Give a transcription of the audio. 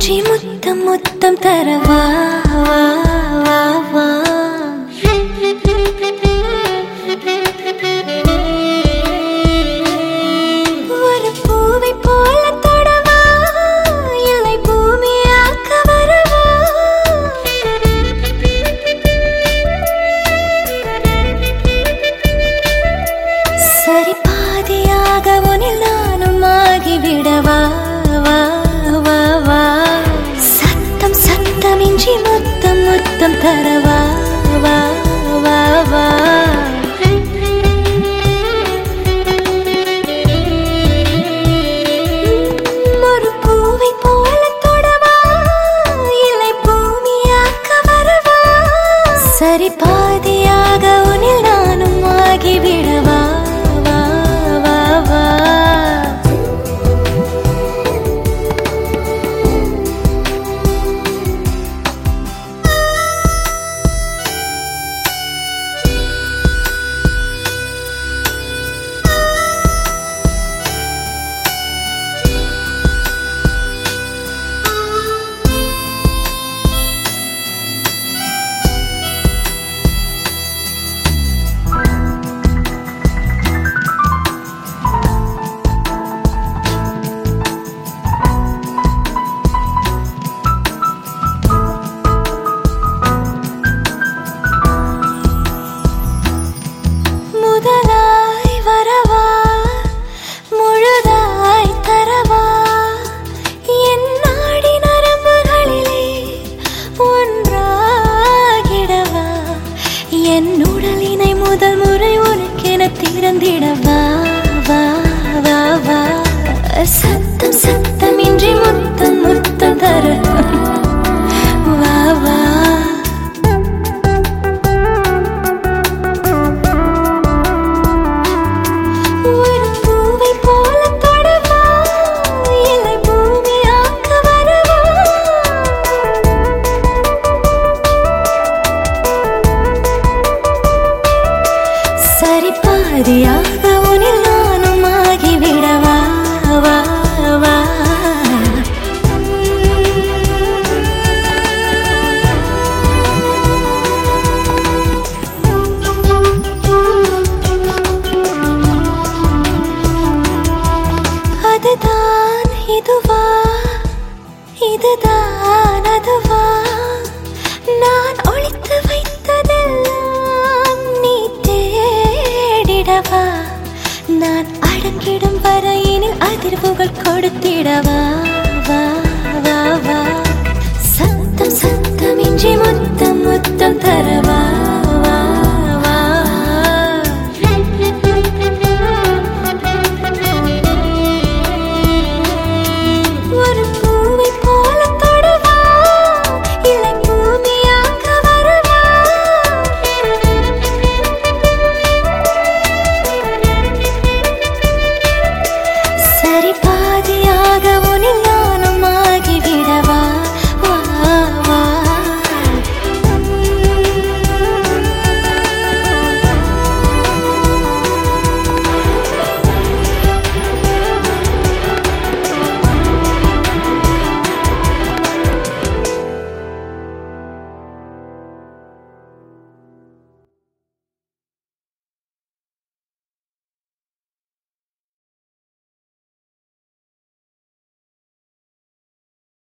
இன்றி முத்தம் முத்தம் தரவா வா வா வா ஒரு பூவை போல தொடவா இல்லை பூமியாக்க வரவா சரி பாதியாக உனில் நானும் ஆகிவிடவா வா வா வா சத்தம் சத்தமின்றி முத்தம் முத்தம் தரவா வா வா வா ஒரு பூவை போல தொடவா இல்லை பூமியாக்க வரவா சரி பாதியாக உனில் நானும் ஆகிவிடவா வா வா வா முதலாய் வரவா முழுதாய் தரவா என் நாடி நரம்புகளிலே ஒன்றாகிடவா என் உடலினை முதல் முறை உனக்கென திறந்திடவா வா வா வா சத்தம் சத்தமின்றி முத்தம் முத்தம் தர வா வா ஒரு பூவை போல தொடவா இல்லை பூமியாக்க வரவா சரி பாதியாக உனில் நானும் ஆகிவிடவா வா வா அதுதான் இதுவா இதுதான் அதுவா நான் ஒளித்து வைத்ததெல்லாம் நீ தேடிடவா நான் அடங்கிடும் வரையினில் அதிர்வுகள் கொடுத்திடவா